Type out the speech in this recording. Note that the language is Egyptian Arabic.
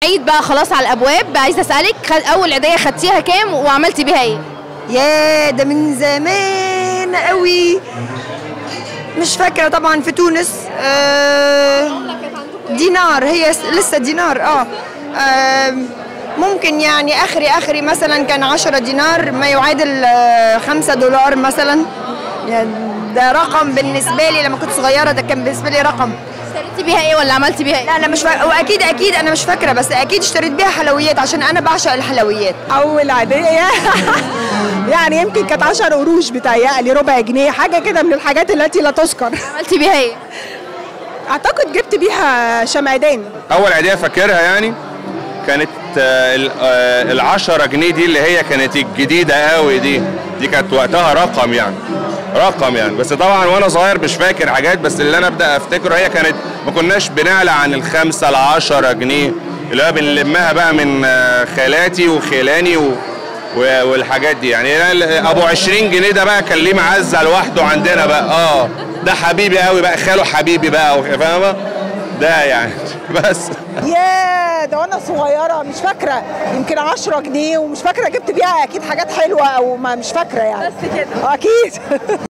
عيد بقى خلاص على الابواب عايزه اسالك خد اول عيديه خدتيها كام وعملتي بيها ايه يا ده من زمان قوي مش فاكرة طبعا في تونس آه دينار هي س- لسه دينار اه آم، ممكن يعني اخري اخري مثلا كان 10 دينار ما يعادل آه، 5 دولار مثلا يعني ده رقم بالنسبة لي لما كنت صغيرة ده كان بالنسبة لي رقم اشتريتي بيها ايه ولا عملتي بيها ايه لا انا مش فاكرة واكيد اكيد انا مش فاكرة بس اكيد اشتريت بيها حلويات عشان انا بعشق الحلويات اول عاديه يعني يمكن كانت 10 قروش بتهيألي ربع جنيه حاجه كده من الحاجات التي لا تذكر عملتي بيها ايه اعتقد جبت بيها شمعدان اول عيديه فاكرها يعني كانت آه، ال- آه، العشرة جنيه دي اللي هي كانت الجديدة قوي دي دي كانت وقتها رقم يعني رقم يعني بس طبعا وانا صغير مش فاكر حاجات بس اللي انا ابدا افتكره هي كانت ما كناش بنعلى عن الخمسة العشرة جنيه اللي هو بنلمها بقى من آه، خالاتي وخلاني و و- والحاجات دي يعني ال- ابو 20 جنيه ده بقى كان ليه معزه لوحده عندنا بقى اه ده حبيبي قوي بقى خاله حبيبي بقى فاهمه ده يعني بس ياه ده وانا صغيره مش فاكره يمكن 10 جنيه ومش فاكره جبت بيها اكيد حاجات حلوه او ما مش فاكره يعني بس كده اكيد